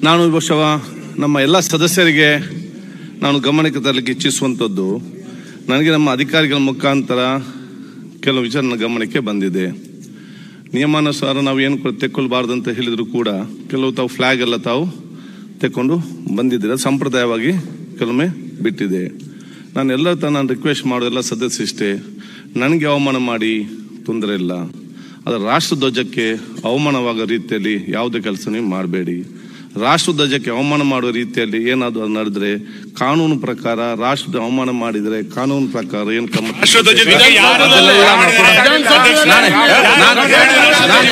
ನಾನು ಈ ವರ್ಷ ನಮ್ಮ ಎಲ್ಲ ಸದಸ್ಯರಿಗೆ ನಾನು ಗಮನಕ್ಕೆ ತರಲಿಕ್ಕೆ ಇಚ್ಛಿಸುವಂಥದ್ದು ನನಗೆ ನಮ್ಮ ಅಧಿಕಾರಿಗಳ ಮುಖಾಂತರ ಕೆಲವು ವಿಚಾರ ನನ್ನ ಗಮನಕ್ಕೆ ಬಂದಿದೆ ನಿಯಮಾನುಸಾರ ನಾವು ಏನು ಕೂಡ ತೆಕ್ಕೊಳ್ಬಾರ್ದು ಅಂತ ಹೇಳಿದ್ರು ಕೂಡ ಕೆಲವು ತಾವು ಫ್ಲಾಗ್ ಎಲ್ಲ ತಾವು ತೆಕ್ಕೊಂಡು ಬಂದಿದ್ದೀರ ಸಂಪ್ರದಾಯವಾಗಿ ಕೆಲವೊಮ್ಮೆ ಬಿಟ್ಟಿದೆ ನಾನು ಎಲ್ಲ ತ ನಾನು ರಿಕ್ವೆಸ್ಟ್ ಮಾಡೋ ಎಲ್ಲ ಸದಸ್ಯ ಇಷ್ಟೇ ನನಗೆ ಅವಮಾನ ಮಾಡಿ ತೊಂದರೆ ಇಲ್ಲ ಅದರ ರಾಷ್ಟ್ರಧ್ವಜಕ್ಕೆ ಅವಮಾನವಾಗೋ ರೀತಿಯಲ್ಲಿ ಯಾವುದೇ ಕೆಲಸ ನೀವು ಮಾಡಬೇಡಿ ರಾಷ್ಟ್ರಧ್ವಜಕ್ಕೆ ಅವಮಾನ ಮಾಡುವ ರೀತಿಯಲ್ಲಿ ಏನಾದರೂ ನಡೆದ್ರೆ ಕಾನೂನು ಪ್ರಕಾರ ರಾಷ್ಟ್ರದ ಅವಮಾನ ಮಾಡಿದರೆ ಕಾನೂನು ಪ್ರಕಾರ ಏನು ಕ್ರಮ ರಾಷ್ಟ್ರಧ್ವಜದಿಂದ ಯಾವ ನಾನು ನಾನು- ನಾನು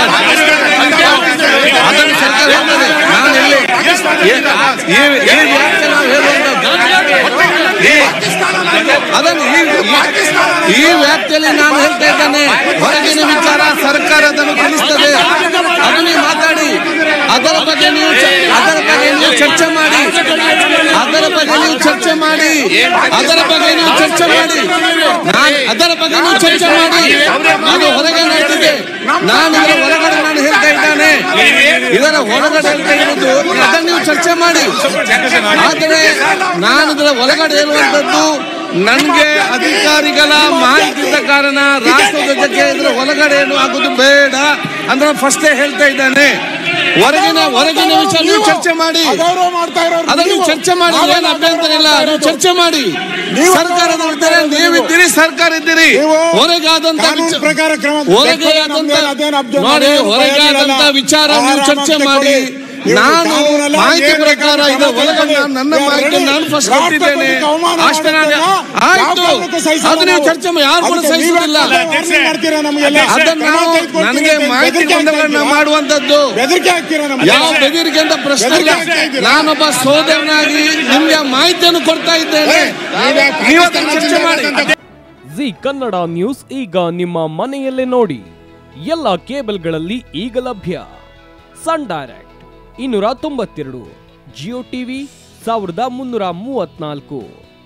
ಅದನ್ನು ಸರ್ಕಾರ ಹೇಳ್ತದೆ. ನಾನು ಇಲ್ಲಿ ಈ- ಈ- ಈ ವ್ಯಾಖ್ಯೆ ನಾವು ಹೇಳುವಂಥದ್ದು. ಈ- ಅದನ್ನು ಈ- ಈ- ಈ ವ್ಯಾಪ್ತಿಯಲ್ಲಿ ನಾನು ಹೇಳ್ತಾ ಇದ್ದೇನೆ ಹೊರಗಿನ ವಿಚಾರ ಸರ್ಕಾರ ಅದನ್ನು ತಿಳಿಸ್ತದೆ ಅದನ್ನೇ ಮಾತಾಡಿ ಅದರ ಬಗ್ಗೆ ನೀವು ಚ- ಅದರ ಬಗ್ಗೆ ನೀವು ಚರ್ಚೆ ಮಾಡಿ ಅದರ ಬಗ್ಗೆ ನೀವು ಚರ್ಚೆ ಮಾಡಿ ಅದರ ಬಗ್ಗೆ ನೀವು ಚರ್ಚೆ ಮಾಡಿ ನಾನು ಅದರ ಬಗ್ಗೆ ನೀವು ಚರ್ಚೆ ಮಾಡಿ ಇದು ಹೊರಗೆ ನಡೆದಿದೆ ನಾನು ಇದರ ಹೊರಗಡೆ ನಾನು ಹೇಳ್ತಾ ಇದ್ದಾನೆ ಇದರ ಹೊರಗಡೆ ಹೇಳ್ತಾ ಇರೋದು ಅದನ್ನು ನೀವು ಚರ್ಚೆ ಮಾಡಿ ಆದರೆ ನಾನು ಇದರ ಒಳಗಡೆ ಹೇಳುವಂತದ್ದು ನನಗೆ ಅಧಿಕಾರಿಗಳ ಮಾಹಿತಿ ಇದ್ದ ಕಾರಣ ರಾಷ್ಟ್ರಧ್ವಜಕ್ಕೆ ಇದರ ಒಳಗಡೆ ಏನು ಆಗೋದು ಬೇಡ ಅಂದ್ರೆ ಫಸ್ಟೇ ಹೇಳ್ತಾ ಇದ್ದಾನೆ ಹೊರಗಿನ ಹೊರಗಿನ ವಿಷಯ ನೀವು ಚರ್ಚೆ ಮಾಡಿ ಅಗೌರವ ಮಾಡ್ತಾ ಇರೋರು ಅದನ್ನು ನೀವು ನೀವು. ಚರ್ಚೆ ಮಾಡಿ ನಾವೇನು ಏನು ಅಭ್ಯಂತರ ಇಲ್ಲ ಮಾಡ್ತಾ ನೀವು ಇರೋದು? ಚರ್ಚೆ ಮಾಡಿ ನೀವು ಸರ್ಕಾರದ ಇದ್ದಾರೆ ನೀವಿದ್ದೀರಿ ಸರ್ಕಾರ ಇದ್ದೀರಿ ನೀವು ಹೊರಗಾದಂತ ಕಾನೂನು ವಿಚ- ಪ್ರಕಾರ ಕ್ರಮ ಹೊರಗೆ ತೆಕ್ಕೊಳ್ಳಿ, ಆದಂತ ನಮ್ದೇನು ಅದೇನು ಅಬ್ಜೆಕ್ಷನ್ ನೋಡಿ ಏನು ಹೊರಗೆ ಭಯ ಆದಂತ ಇಲ್ಲ. ವಿಚಾರ ನೀವು ಆರಾಮಾಗಿ ಚರ್ಚೆ ಮಾಡಿ ತೆಕ್ಕೊಳ್ಳಿ. ನೀವು ನಾನು ಕಾನೂನೆಲ್ಲ ಮಾಹಿತಿ ಏನು ಪ್ರಕಾರ ಬೇಕಾದ್ರೂ ಇದು ಕ್ರಮ ಒಳಗಡೆ ತೆಕ್ಕೊಳ್ಳಿ. ನನ್ನ ನೀವು ಮಾಹಿತಿ ready? ನಾನು ಫಸ್ಟ್ ರಾಷ್ಟ್ರಪತಿಗೆ ಕೊಟ್ಟಿದ್ದೇನೆ ಅವಮಾನ ಅಷ್ಟೇ ನಾನು ಮಾಡೋದನ್ನ ಆಯ್ತು ಯಾವ ಕಾರಣಕ್ಕೂ ಸಹಿಸಲ್ಲ ಅದು ನೀವು ನಾವು. ಚರ್ಚೆ ಮಾಡಿ ಯಾರು ಕೂಡ ಅದಕ್ಕೆ ನೀವೇ ಸಹಿಸುವುದಿಲ್ಲ warning ಮಾಡ್ತೀರಾ ನಮಗೆಲ್ಲ? ಅದನ್ನ ಕ್ರಮ ನಾವು ತೆಗೆದುಕೊಳ್ತೀವಿ ನನಗೆ ಅಂತ ಮಾಹಿತಿ ಬೆದರಿಕೆ ಬಂದಗಳನ್ನ ಹಾಕ್ತಾ ಮಾಡುವಂತದ್ದು ಬೆದರಿಕೆ ಹಾಕ್ತೀರಾ ನಮ್ಗೆ? ಯಾವ ಬೆದರಿಕೆ ಅಂತ ಪ್ರಶ್ನೆ ಇಲ್ಲ ಬೆದರಿಕೆ ಹಾಕ್ತಾ ಇದ್ದೀರಾ? ನಾನೊಬ್ಬ ಸೋದರನಾಗಿ ನಿಮ್ಗೆ ಮಾಹಿತಿಯನ್ನು ಕೊಡ್ತಾ ಇದ್ದೇನೆ ನೀವೇ ನೀವು ಅದನ್ನ ಚರ್ಚೆ ಮಾಡಿ ಜಿ ಕನ್ನಡ ನ್ಯೂಸ್ ಈಗ ನಿಮ್ಮ ಮನೆಯಲ್ಲೇ ನೋಡಿ ಎಲ್ಲ ಕೇಬಲ್ಗಳಲ್ಲಿ ಈಗ ಲಭ್ಯ ಸನ್ ಡೈರೆಕ್ಟ್ ಇನ್ನೂರ ತೊಂಬತ್ತೆರಡು ಜಿಯೋ ಟಿವಿ ಸಾವಿರದ ಮುನ್ನೂರ ಮೂವತ್ನಾಲ್ಕು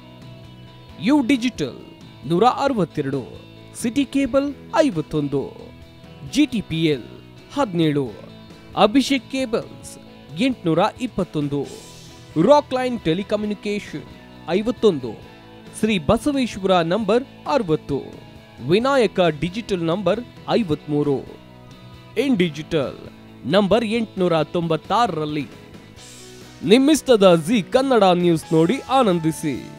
ಯು ಡಿಜಿಟಲ್ ನೂರ ಅರವತ್ತೆರಡು ಸಿಟಿ ಕೇಬಲ್ ಐವತ್ತೊಂದು ಜಿ ಟಿ ಪಿ ಎಲ್ ಹದಿನೇಳು ಅಭಿಷೇಕ್ ಕೇಬಲ್ಸ್ ಎಂಟುನೂರ ಇಪ್ಪತ್ತೊಂದು ರಾಕ್ ಲೈನ್ ಟೆಲಿಕಮ್ಯುನಿಕೇಶನ್ ಐವತ್ತೊಂದು ಶ್ರೀ ಬಸವೇಶ್ವರ ನಂಬರ್ ಅರವತ್ತು ವಿನಾಯಕ ಡಿಜಿಟಲ್ ನಂಬರ್ ಐವತ್ಮೂರು ಇನ್ ಡಿಜಿಟಲ್ ನಂಬರ್ ಎಂಟುನೂರ ತೊಂಬತ್ತಾರರಲ್ಲಿ ನಿಮ್ಮಿಸ್ತದ ಜಿ ಕನ್ನಡ ನ್ಯೂಸ್ ನೋಡಿ ಆನಂದಿಸಿ